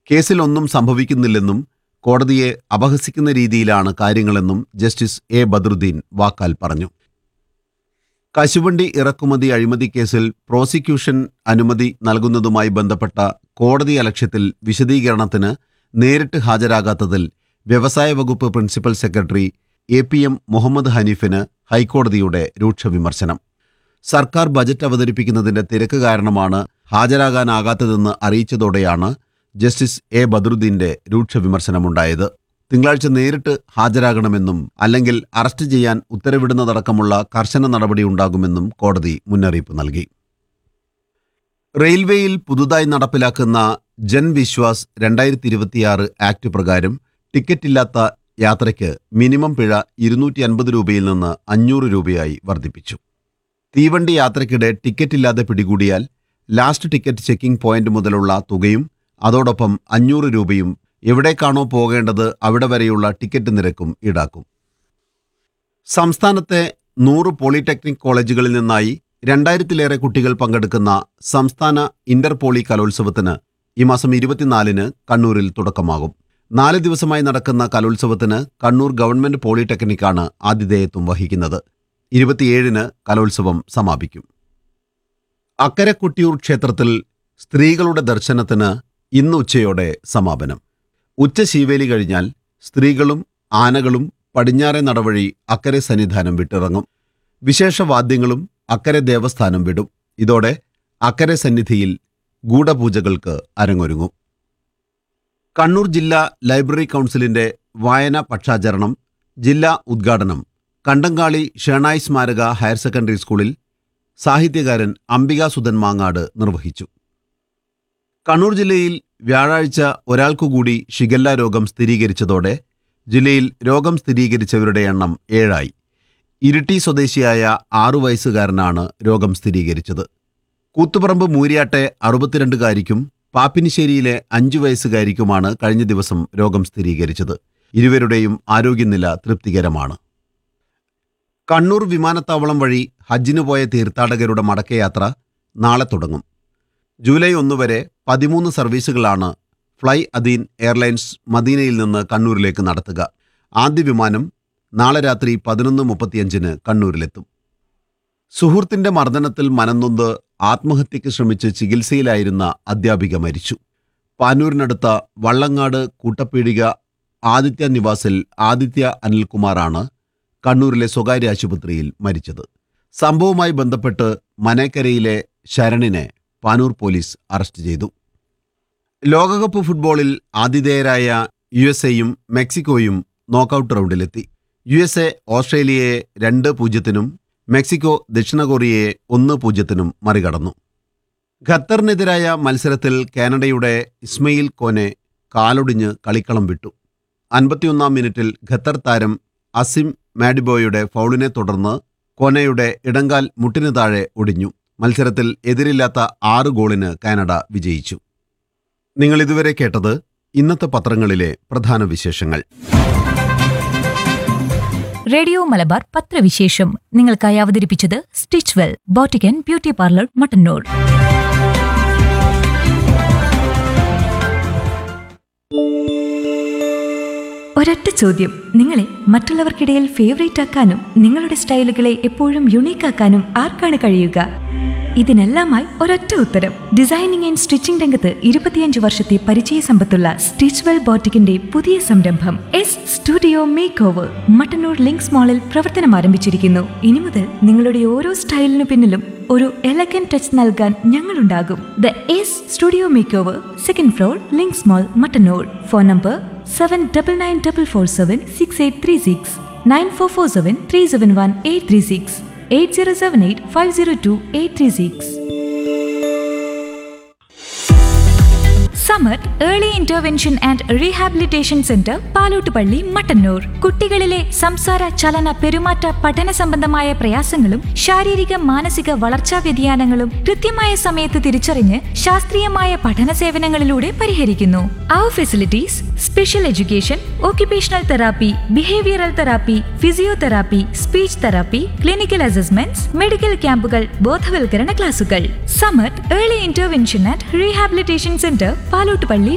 കേസിൽ ഒന്നും സംഭവിക്കുന്നില്ലെന്നും കോടതിയെ അപഹസിക്കുന്ന രീതിയിലാണ് കാര്യങ്ങളെന്നും ജസ്റ്റിസ് എ ബദ്രുദ്ദീൻ വാക്കാൽ പറഞ്ഞു കശുവണ്ടി ഇറക്കുമതി അഴിമതി കേസിൽ പ്രോസിക്യൂഷൻ അനുമതി നൽകുന്നതുമായി ബന്ധപ്പെട്ട കോടതി അലക്ഷ്യത്തിൽ വിശദീകരണത്തിന് നേരിട്ട് ഹാജരാകാത്തതിൽ വ്യവസായ വകുപ്പ് principal secretary A P M Muhammad ഹനീഫിന് ഹൈക്കോടതിയുടെ രൂക്ഷ വിമർശനം സർക്കാർ ബജറ്റ് അവതരിപ്പിക്കുന്നതിന്റെ തിരക്ക് കാരണമാണ് ഹാജരാകാനാകാത്തതെന്ന് അറിയിച്ചതോടെയാണ് ജസ്റ്റിസ് എ ബദ്രുദ്ദീന്റെ രൂക്ഷ വിമർശനമുണ്ടായത് തിങ്കളാഴ്ച നേരിട്ട് ഹാജരാകണമെന്നും അല്ലെങ്കിൽ അറസ്റ്റ് ചെയ്യാൻ ഉത്തരവിടുന്നതടക്കമുള്ള കർശന നടപടി ഉണ്ടാകുമെന്നും കോടതി മുന്നറിയിപ്പ് നൽകി റെയിൽവേയിൽ പുതുതായി നടപ്പിലാക്കുന്ന ജൻ വിശ്വാസ് രണ്ടായിരത്തി ഇരുപത്തിയാറ് ആക്ട് പ്രകാരം ടിക്കറ്റില്ലാത്ത യാത്രയ്ക്ക് മിനിമം പിഴ ഇരുന്നൂറ്റി അൻപത് രൂപയിൽ നിന്ന് അഞ്ഞൂറ് രൂപയായി വർദ്ധിപ്പിച്ചു തീവണ്ടി യാത്രയ്ക്കിടെ ടിക്കറ്റില്ലാതെ പിടികൂടിയാൽ ലാസ്റ്റ് ടിക്കറ്റ് ചെക്കിംഗ് പോയിന്റ് മുതലുള്ള തുകയും അതോടൊപ്പം അഞ്ഞൂറ് രൂപയും എവിടേക്കാണോ പോകേണ്ടത് അവിടെ വരെയുള്ള ടിക്കറ്റ് നിരക്കും ഈടാക്കും സംസ്ഥാനത്തെ നൂറ് പോളിടെക്നിക് കോളേജുകളിൽ നിന്നായി രണ്ടായിരത്തിലേറെ കുട്ടികൾ പങ്കെടുക്കുന്ന സംസ്ഥാന ഇന്റർ പോളി കലോത്സവത്തിന് ഈ മാസം ഇരുപത്തിനാലിന് കണ്ണൂരിൽ തുടക്കമാകും നാല് ദിവസമായി നടക്കുന്ന കലോത്സവത്തിന് കണ്ണൂർ ഗവൺമെന്റ് പോളിടെക്നിക്കാണ് ആതിഥേയത്വം വഹിക്കുന്നത് ഇരുപത്തിയേഴിന് കലോത്സവം സമാപിക്കും അക്കരെ കൊട്ടിയൂർ ക്ഷേത്രത്തിൽ സ്ത്രീകളുടെ ദർശനത്തിന് ഇന്ന് ഉച്ചയോടെ സമാപനം ഉച്ച ശീവേലി കഴിഞ്ഞാൽ സ്ത്രീകളും ആനകളും പടിഞ്ഞാറെ നടവഴി അക്കരെ സന്നിധാനം വിട്ടിറങ്ങും വിശേഷ വാദ്യങ്ങളും അക്കരെ ദേവസ്ഥാനം വിടും ഇതോടെ അക്കരെ സന്നിധിയിൽ ഗൂഢപൂജകൾക്ക് അരങ്ങൊരുങ്ങും കണ്ണൂർ ജില്ലാ ലൈബ്രറി കൗൺസിലിന്റെ വായന പക്ഷാചരണം ജില്ലാ ഉദ്ഘാടനം കണ്ടങ്കാളി ഷേണായ് സ്മാരക ഹയർ സെക്കൻഡറി സ്കൂളിൽ സാഹിത്യകാരൻ അംബിക സുധൻ മാങ്ങാട് നിർവഹിച്ചു കണ്ണൂർ ജില്ലയിൽ വ്യാഴാഴ്ച ഒരാൾക്കുകൂടി ഷിഗല്ല രോഗം സ്ഥിരീകരിച്ചതോടെ ജില്ലയിൽ രോഗം സ്ഥിരീകരിച്ചവരുടെ എണ്ണം ഏഴായി ഇരിട്ടി സ്വദേശിയായ ആറു വയസ്സുകാരനാണ് രോഗം സ്ഥിരീകരിച്ചത് കൂത്തുപറമ്പ് മൂര്യാട്ടെ അറുപത്തിരണ്ടുകാരിക്കും പാപ്പിനിശ്ശേരിയിലെ അഞ്ചു വയസ്സുകാരിക്കുമാണ് കഴിഞ്ഞ ദിവസം രോഗം സ്ഥിരീകരിച്ചത് ഇരുവരുടെയും ആരോഗ്യനില തൃപ്തികരമാണ് കണ്ണൂർ വിമാനത്താവളം വഴി ഹജ്ജിനു പോയ തീർത്ഥാടകരുടെ മടക്കയാത്ര നാളെ തുടങ്ങും ജൂലൈ ഒന്ന് വരെ പതിമൂന്ന് സർവീസുകളാണ് ഫ്ലൈ അദീൻ എയർലൈൻസ് മദീനയിൽ നിന്ന് കണ്ണൂരിലേക്ക് നടത്തുക ആദ്യ വിമാനം നാളെ രാത്രി പതിനൊന്ന് മുപ്പത്തിയഞ്ചിന് കണ്ണൂരിലെത്തും സുഹൃത്തിന്റെ മർദ്ദനത്തിൽ മനംനൊന്ത് ആത്മഹത്യയ്ക്ക് ശ്രമിച്ച് ചികിത്സയിലായിരുന്ന അധ്യാപിക മരിച്ചു പാനൂരിനടുത്ത വള്ളങ്ങാട് കൂട്ടപ്പീടിക ആദിത്യ നിവാസിൽ ആദിത്യ അനിൽകുമാറാണ് കണ്ണൂരിലെ സ്വകാര്യ ആശുപത്രിയിൽ മരിച്ചത് സംഭവവുമായി ബന്ധപ്പെട്ട് മനേക്കരയിലെ ശരണിനെ പാനൂർ പോലീസ് അറസ്റ്റ് ചെയ്തു ലോകകപ്പ് ഫുട്ബോളിൽ ആതിഥേയരായ യു എസ് എയും മെക്സിക്കോയും നോക്കൌട്ട് റൗണ്ടിലെത്തി യു എസ് എ ഓസ്ട്രേലിയയെ രണ്ട് പൂജ്യത്തിനും മെക്സിക്കോ ദക്ഷിണ കൊറിയയെ ഒന്ന് പൂജ്യത്തിനും മറികടന്നു ഖത്തറിനെതിരായ മത്സരത്തിൽ കാനഡയുടെ ഇസ്മയിൽ കോനെ കാലൊടിഞ്ഞ് കളിക്കളം വിട്ടു അൻപത്തിയൊന്നാം മിനിറ്റിൽ ഖത്തർ താരം അസിം മാഡിബോയുടെ ഫൗളിനെ തുടർന്ന് കോനയുടെ ഇടങ്കാൽ മുട്ടിന് താഴെ ഒടിഞ്ഞു മത്സരത്തിൽ എതിരില്ലാത്ത ആറ് ഗോളിന് കാനഡ വിജയിച്ചു നിങ്ങൾ ഇതുവരെ കേട്ടത് ഇന്നത്തെ പത്രങ്ങളിലെ പ്രധാന വിശേഷങ്ങൾ റേഡിയോ മലബാർ പത്രവിശേഷം നിങ്ങൾക്കായി അവതരിപ്പിച്ചത് stitch well boutique and beauty parlour Mattannur ഒരൊറ്റ ചോദ്യം നിങ്ങളെ മറ്റുള്ളവർക്കിടയിൽ ഫേവറേറ്റ് ആക്കാനും നിങ്ങളുടെ സ്റ്റൈലുകളെ എപ്പോഴും യുണീക്ക് ആക്കാനും ആർക്കാണ് കഴിയുക ഇതിനെല്ലാമായി ഒരൊറ്റ ഉത്തരം ഡിസൈനിങ് ആൻഡ് സ്റ്റിച്ചിംഗ് രംഗത്ത് ഇരുപത്തിയഞ്ച് വർഷത്തെ പരിചയ സമ്പത്തുള്ള സ്റ്റിച്ച് വെൽ ബോട്ടിക്കിന്റെ പുതിയ സംരംഭം S studio makeover Mattannur links മാളിൽ പ്രവർത്തനം ആരംഭിച്ചിരിക്കുന്നു ഇനി മുതൽ നിങ്ങളുടെ ഓരോ സ്റ്റൈലിനു പിന്നിലും ഒരു എലഗൻ ടച്ച് നൽകാൻ ഞങ്ങളുണ്ടാകും the S studio makeover second floor links mall Mattannur phone number seven double nine double four seven six eight three six nine four four seven three seven one eight three six eight zero seven eight five zero two eight three six Samath early intervention and rehabilitation centre Palottupally Mattannur കുട്ടികളിലെ സംസാര ചലന പെരുമാറ്റ പഠന സംബന്ധമായ പ്രയാസങ്ങളും ശാരീരിക മാനസിക വളർച്ചാ വ്യതിയാനങ്ങളും കൃത്യമായ സമയത്ത് തിരിച്ചറിഞ്ഞ് ശാസ്ത്രീയമായ പഠന സേവനങ്ങളിലൂടെ പരിഹരിക്കുന്നു അവർ facilities special education occupational therapy behavioural therapy physiotherapy speech therapy clinical assessments medical ക്യാമ്പുകൾ ബോധവൽക്കരണ ക്ലാസുകൾ Samath early intervention and rehabilitation centre Palottupalli